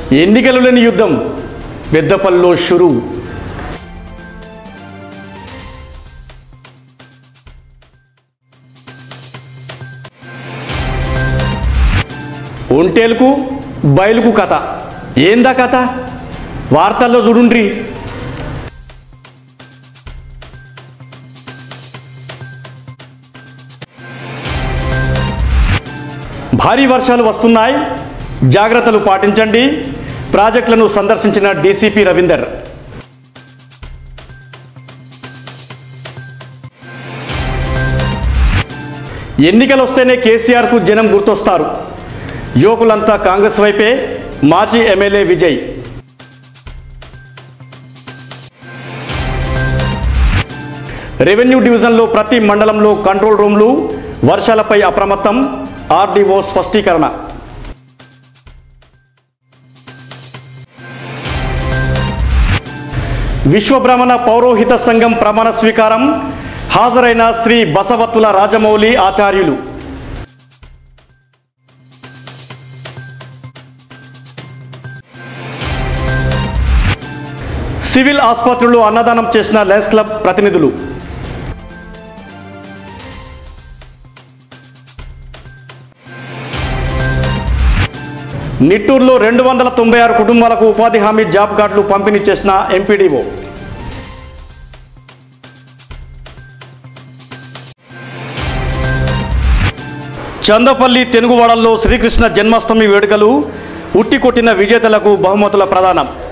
ఎన్నికలు లేని యుద్ధం పెద్దపల్లిలో షురు ఒంటేలకు బయలుకు కథ ఏందా కథ వార్తల్లో చూడుండ్రి భారీ వర్షాలు వస్తున్నాయి జాగ్రత్తలు పాటించండి ప్రాజెక్టులను సందర్శించిన డీసీపీ రవీందర్ ఎన్నికలు వస్తేనే కేసీఆర్కు జనం గుర్తొస్తారు యువకులంతా కాంగ్రెస్ వైపే మాజీ ఎమ్మెల్యే విజయ్ రెవెన్యూ డివిజన్లో ప్రతి మండలంలో కంట్రోల్ రూమ్లు వర్షాలపై అప్రమత్తం ఆర్డీఓ స్పష్టీకరణ విశ్వబ్రహ్మణ పౌరోహిత సంఘం ప్రమాణ స్వీకారం హాజరైన శ్రీ బసవత్తుల రాజమౌళి ఆచార్యులు సివిల్ ఆసుపత్రుల్లో అన్నదానం చేసిన లయన్స్ క్లబ్ ప్రతినిధులు నిట్టూరులో రెండు వందల తొంభై ఆరు కుటుంబాలకు ఉపాధి హామీ జాబ్ కార్డులు పంపిణీ చేసిన ఎంపీడీఓ చందపల్లి తెనుగువాడల్లో శ్రీకృష్ణ జన్మాష్టమి వేడుకలు ఉట్టి కొట్టిన విజేతలకు బహుమతుల ప్రదానం